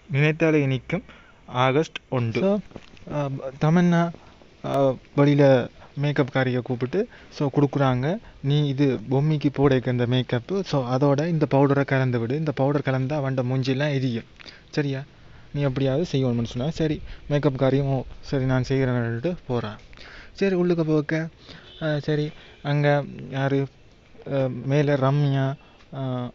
நினைத்தாலே இனிக்கும் ஆகஸ்ட் ஒன்று ஸோ தமன்னா வழியில் மேக்கப் காரியை கூப்பிட்டு ஸோ கொடுக்குறாங்க நீ இது பொம்மிக்கு போடைக்க இந்த மேக்கப்பு ஸோ அதோட இந்த பவுடரை கலந்து விடு இந்த பவுடர் கலந்தா அவன்ட மூஞ்சிலாம் எரியும் சரியா நீ எப்படியாவது செய்யணும்னு சொன்னா சரி மேக்கப் காரியம் ஓ சரி நான் செய்கிறேன்னுட்டு போகிறான் சரி உள்ளுக்க போக்க அஹ், சரி அங்கே யார் மேலே ரம்யா அஹ்,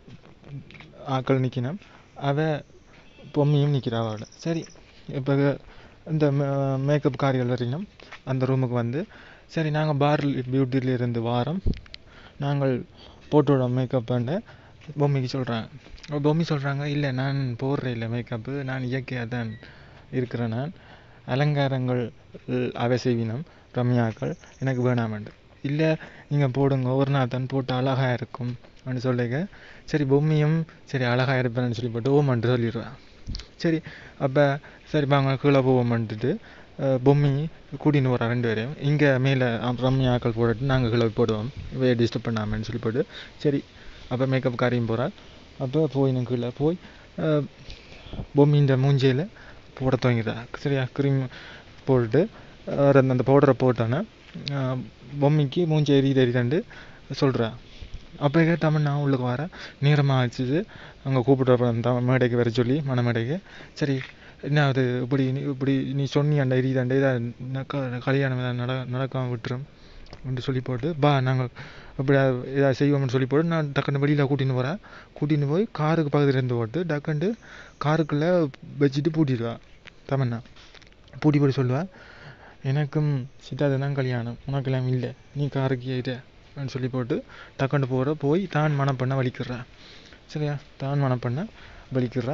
ஆக்கள் நிற்கணும் அவ பொம்மியும் நிற்கிறா அவளோட சரி இப்போ இந்த மேக்கப் காரியம் வரையிலும் அந்த ரூமுக்கு வந்து சரி நாங்கள் பார் பியூட்டில இருந்து வாரம் நாங்கள் போட்டுவிட மேக்கப் பண்ண பொம்மிக்கு சொல்கிறாங்க பொம்மி சொல்கிறாங்க இல்லை நான் போடுறேன் இல்லை மேக்கப்பு நான் இயற்கையாக தான் இருக்கிறேன் நான் அலங்காரங்கள் அவை செய்வினம் ரம்யாக்கள் எனக்கு வேணாமண்டு இல்லை நீங்கள் போடுங்க ஒரு நாள் தான் போட்டு அழகாக இருக்கும் அப்படின்னு சொல்லிக்க சரி பொம்மியும் சரி அழகாக இருப்பேன்னு சொல்லி போட்டு ஓமன்ட்டு சொல்லிடுவேன் சரி அப்போ சரி வாங்க கீழே போவோம்ன்ட்டுட்டு அஹ், பொம்மி கூட்டின்னு போகிறா ரெண்டு பேரையும் இங்கே மேலே ரம்யாக்கள் போட்டுட்டு நாங்கள் கீழே போடுவோம் வே டிஸ்டர்ப் பண்ணாமன்னு சொல்லி போட்டு சரி அப்போ மேக்கப் காரியம் போகிறா அப்போ போய் கீழே போய் அஹ், பொம்மி இந்த மூஞ்சியில் போட துவங்கிடுறா சரியா க்ரீம் போட்டுட்டு அவர் அந்த அந்த பவுடரை போட்டோன்னே அஹ், பொம்மிக்கு மூஞ்சி எரியுது எரியுதுண்டு சொல்கிறா அப்போ தமன்னா உள்ளுக்கு வர நேரமாக ஆச்சுது அங்கே கூப்பிட்டு அந்த மேடைக்கு வர சொல்லி மன மேடைக்கு சரி என்ன அது இப்படி நீ இப்படி நீ சொன்னியாண்டா எரியுதாண்டா இதாக நக்க கல்யாணம் ஏதாவது நட நடக்காமல் விட்டுரும் என்று சொல்லி போட்டு பா நாங்கள் இப்படி ஏதாவது செய்வோம்னு சொல்லி போட்டு நான் டக்குன்னு வெளியில் கூட்டின்னு போகிறேன் கூட்டின்னு போய் காருக்கு பக்கத்துல இருந்து போட்டு டக்குண்டு காருக்குள்ளே வச்சுட்டு பூட்டிடுவா தமன்னா பூட்டி போட்டு சொல்லுவா எனக்கும் சித்தார்த்து தான் கல்யாணம் உனக்கெல்லாம் இல்லை நீ காருக்கு ஏறு அப்படின்னு சொல்லி போட்டு டக்குண்டு போகிற போய் தான் மனம் பண்ண வலிக்கிறா சரியா தான் மனம் பண்ண வலிக்கிறா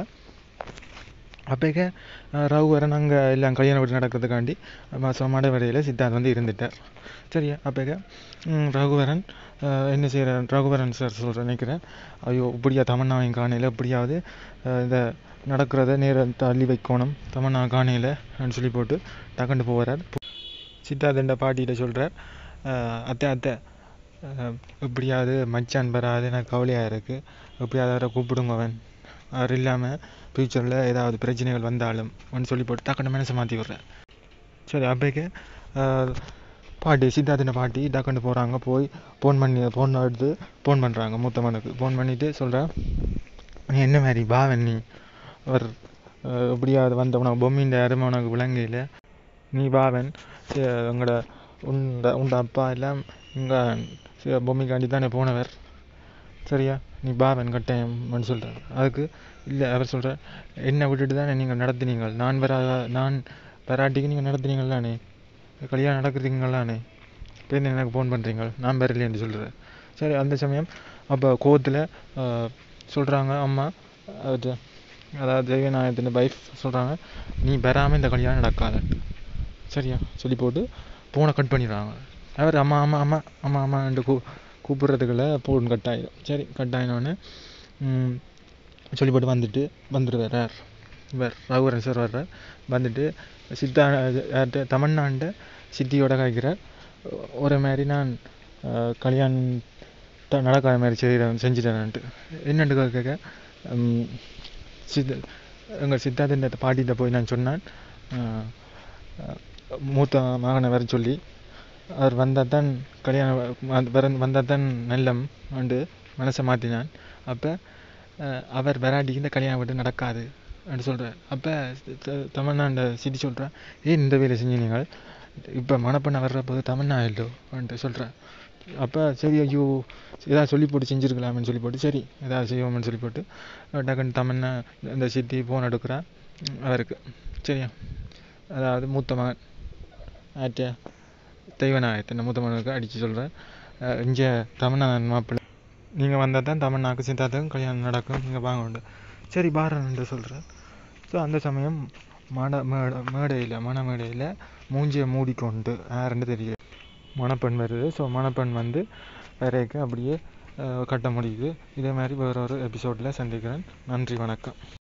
அப்போக்க ரகுவரன் அங்கே எல்லாம் கல்யாணம் வீடு நடக்கிறதுக்காண்டி மாதம் மடவரையில் சித்தார்த் வந்து இருந்துட்டார் சரியா அப்போக்க ரகுவரன் அஹ், என்ன செய்கிறார் ரகுவரன் சார் சொல்கிற நினைக்கிறேன் ஐயோ இப்படியா தமன்னாவையும் காணையில் எப்படியாவது அஹ், இந்த நடக்கிறத நேரம் தள்ளி வைக்கணும் தமன்னா காணையில் அப்படின்னு சொல்லி போட்டு டக்குண்டு போகிறார் சித்தார்த்தண்ட பாட்டிகிட்ட சொல்கிறார் அத்தை அத்தை அஹ், எப்படியாவது மச்சான் பெறாது எனக்கு கவலையாக இருக்குது எப்படியாவது அவரை கூப்பிடுங்க அவன் அவர் இல்லாமல் ஃப்யூச்சரில் ஏதாவது பிரச்சனைகள் வந்தாலும் ஒன்று சொல்லி போட்டு டக்குன்னு மனசை மாற்றி விட்றேன் சரி அப்போக்கு பாட்டி சித்தார்த்தின பாட்டி டக்குன்னு போகிறாங்க போய் ஃபோன் பண்ணி ஃபோன் எடுத்து ஃபோன் பண்ணுறாங்க மூத்தவனுக்கு ஃபோன் பண்ணிவிட்டு சொல்கிறேன் நீ என்ன மாதிரி பாவன் நீ அவர் அஹ், எப்படியாவது வந்த உனக்கு பொம்மின்ற அருமை உனக்கு விளங்கையில் நீ பாவன் உங்களோட உண்ட உண்ட அப்பா எல்லாம் இங்கே பொம்மிக்காண்டி தானே போனவர் சரியா நீ பாவன் கட்டாயம்னு சொல்கிறார் அதுக்கு இல்லை அவர் சொல்கிறார் என்னை விட்டுட்டு தானே நீங்கள் நடத்துனீங்கள் நான் வரா நான் வராட்டிக்கு நீங்கள் நடத்துனீங்கள் தானே கல்யாணம் நடக்கிறீங்களானே இப்போ என்ன எனக்கு ஃபோன் பண்ணுறீங்க நான் வரலையேன்னு சொல்கிறார் சரி அந்த சமயம் அப்போ கோவத்தில் சொல்கிறாங்க அம்மா அது அதாவது தெய்வநாயகத்தின் வைஃப் சொல்கிறாங்க நீ பெறாமல் இந்த கல்யாணம் நடக்காதன்ட்டு சரியா சொல்லி போட்டு ஃபோனை கட் பண்ணிடுறாங்க அவர் அம்மா அம்மா அம்மா அம்மா அம்மான்ட்டு கூ கூப்பிட்றதுக்குள்ள ஃபோன் கட் ஆகிடும் சரி கட் ஆகினோடனே சொல்லி போட்டு வந்துட்டு வந்துடுவார் இவர் ரகுவரன் சார் வர்றார் வந்துட்டு சித்தா யார்கிட்ட தமன்னாண்ட சித்தியோட காய்க்கிறார் ஒரு மாதிரி நான் அஹ், கல்யாணம் த- நடக்காத மாதிரி செய்கிறேன் செஞ்சுட்டேன்ட்டு என்னண்டு கேட்க ம், சித்த எங்கள் சித்தார்த்த பாட்டிகிட்ட போய் நான் சொன்னேன் அஹ், அஹ், மூத்த மகனை வர சொல்லி அவர் வந்தால் தான் கல்யாணம் வ- வர வந்தால் தான் நல்லம் அண்டு மனசை மாற்றினான் அப்போ அவர் வராட்டிக்கு இந்த கல்யாணம் விட்டு நடக்காது அப்படி சொல்கிறார் அப்போ தமிழ்நாண்ட சிட்டி சொல்கிறேன் ஏன் இந்த வேலை செஞ்சு நீங்கள் இப்போ மணப்பண்ண வர்ற போது தமிழ்நா இல்லோ வந்துட்டு சொல்கிறேன் அப்போ சரி ஐயோ ஏதாவது சொல்லி போட்டு செஞ்சுருக்கலாம்னு சொல்லி போட்டு சரி ஏதாவது செய்வோம்னு சொல்லி போட்டு டக்குன்னு தமிழ்னா இந்த சித்தி ஃபோன் எடுக்கிறா அவருக்கு சரியா அதாவது மூத்த மகன் ஆட்ட தெய்வநாயகத்தின் மூத்த மகனுக்கு அடித்து சொல்கிறேன் இங்கே தமிழ்நாடு மாப்பிள்ளை நீங்கள் வந்தால் தான் தமிழ்நாக்கு சித்தார்த்துக்கும் கல்யாணம் நடக்கும் நீங்கள் வாங்க உண்டு சரி பாரன் என்று சொல்கிறேன் ஸோ அந்த சமயம் மட மேடை மேடையில் மண மேடையில் மூஞ்சியை மூடிக்கொண்டு யாருன்னு தெரியல மணப்பெண் வருது ஸோ மணப்பெண் வந்து வரைக்கும் அப்படியே அஹ், கட்ட முடியுது இதே மாதிரி வேற ஒரு எபிசோடில் சந்திக்கிறேன் நன்றி வணக்கம்